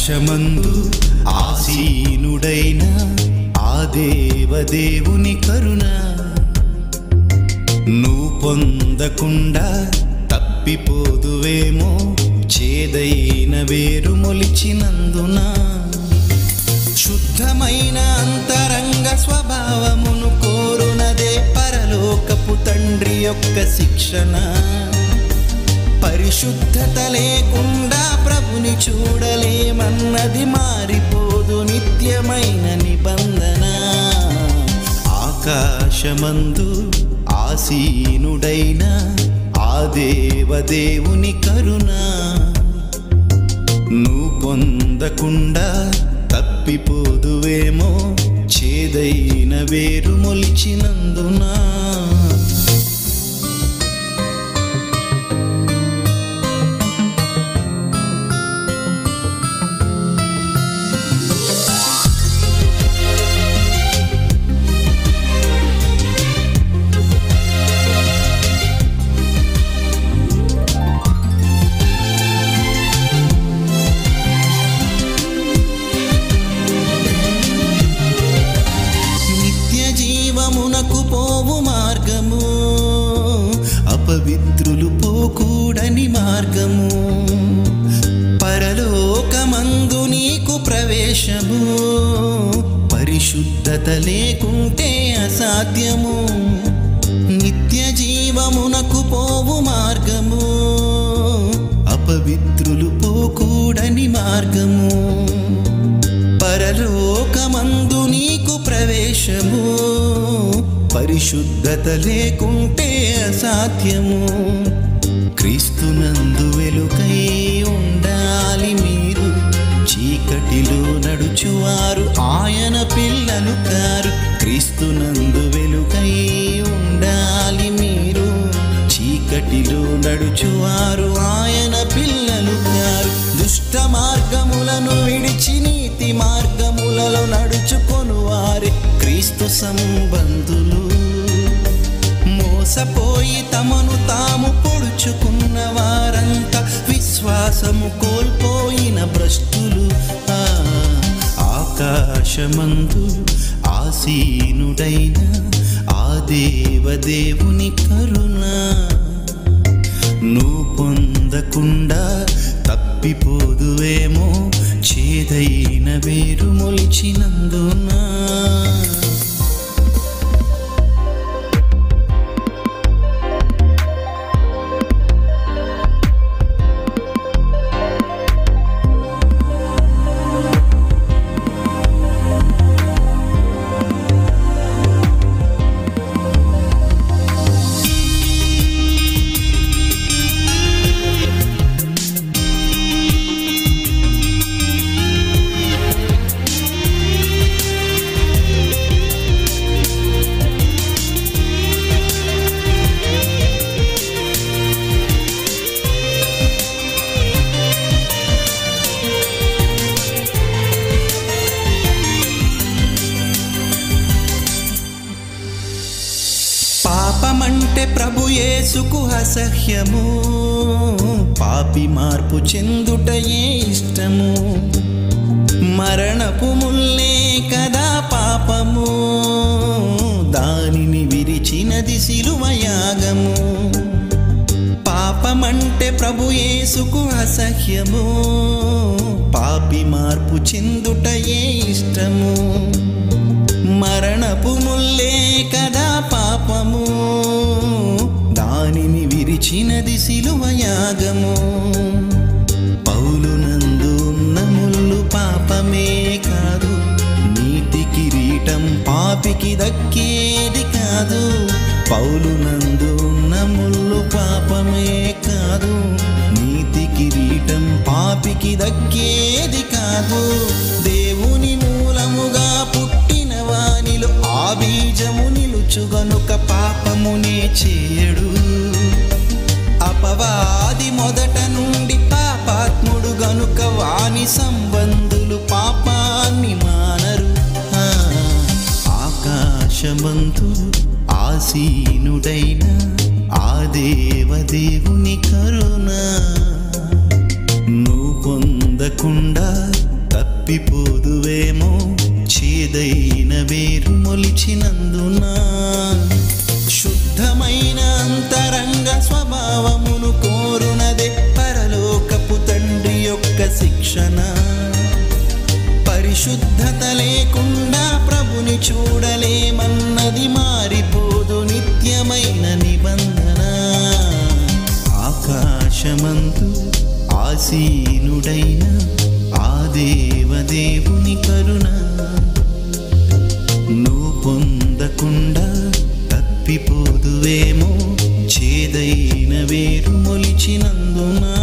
ఆకాశమందు ఆసీనుడైన ఆ దేవదేవుని కరుణ నువ్వు పొందకుండా తప్పిపోదువేమో చేదైన వేరు మొలిచినందున శుద్ధమైన అంతరంగ స్వభావమును కోరునదే పరలోకపు తండ్రి యొక్క శిక్షణ పరిశుద్ధత లేకుండా ప్రభుని చూడలేమన్నది మారిపోదు నిత్యమైన నిబంధన ఆకాశమందు ఆసీనుడైన ఆ దేవదేవుని కరుణ నువ్వు పొందకుండా తప్పిపోదువేమో చేదైన వేరు మొలిచినందునా నిత్య జీవమునకు పోవు మార్గము అపవిత్రులు పోకూడని మార్గము పరలోకమందు నీకు ప్రవేశము పరిశుద్ధత లేకుంటే అసాధ్యము నిత్య జీవమునకు పోవు మార్గము అపవిత్రులు పోకూడని మార్గము పరలోకమందు నీకు ప్రవేశము పరిశుద్ధత లేకుంటే అసాధ్యము క్రీస్తునందు వెలుకై ఉండాలి మీరు చీకటిలో నడుచువారు ఆయన పిల్లలు కారు క్రీస్తునందు వెలుకై ఉండాలి మీరు చీకటిలో నడుచువారు ఆయన పిల్లలు కారు దుష్ట మార్గములను విడిచి నీతి మార్గములలో నడుచుకొను వారి క్రీస్తు సంబంధులు మోసపోయి తమను తాము పొడుచుకున్న వారంతా విశ్వాసము కోల్పోయిన భ్రష్టులు ఆ, ఆకాశమందు ఆసీనుడైన ఆ దేవదేవుని కరుణ నువ్వు పొందకుండా తప్పిపోదువేమో చేదైన వేరు మొలిచినందునా పాపమంటే ప్రభు యేసుకు అసహ్యము పాపి మార్పు చెందుటయే ఇష్టము మరణపు ముల్లే కదా పాపము దానిని విరిచినది సిలువ యాగము పాపమంటే ప్రభు యేసుకు అసహ్యము పాపి మార్పు చెందుటయే ఇష్టము మరణపు ముల్లే కదా పాపము దానిని విరిచినది సిలువ యాగము పౌలునందు ఉన్న ముల్లు పాపమే కాదు నీతి కిరీటం పాపికి దక్కేది కాదు పౌలునందు ఉన్న ముల్లు పాపమే కాదు నీతి కిరీటం పాపికి దక్కేది కాదు దేవుని మూలముగా పుట్టిన వానిలో ఆ బీజము నిలుచు గనుక పాపమునే చేయడు అపవాది మొదట నుండి పాపాత్ముడు గనుక వాని సంబంధులు పాపాన్ని మానరు ఆ, ఆకాశమంతు ఆసీనుడైన ఆ దేవదేవుని కరుణ నువ్వు పొందకుండా తప్పిపోదువేమో చేదైన వేరు మొలిచినందున శుద్ధమైన అంతరంగ స్వభావమును కోరునదే పరలోకపు తండ్రి యొక్క శిక్షణ పరిశుద్ధత లేకుండా ప్రభుని చూడలేమన్నది మారిపోదు నిత్యమైన నిబంధన ఆకాశమందు ఆసీనుడైన ఆ దేవదేవుని కరుణ నువ్వు పొందకుండా తప్పిపోదువేమో చేదైన వేరు మొలిచినందునా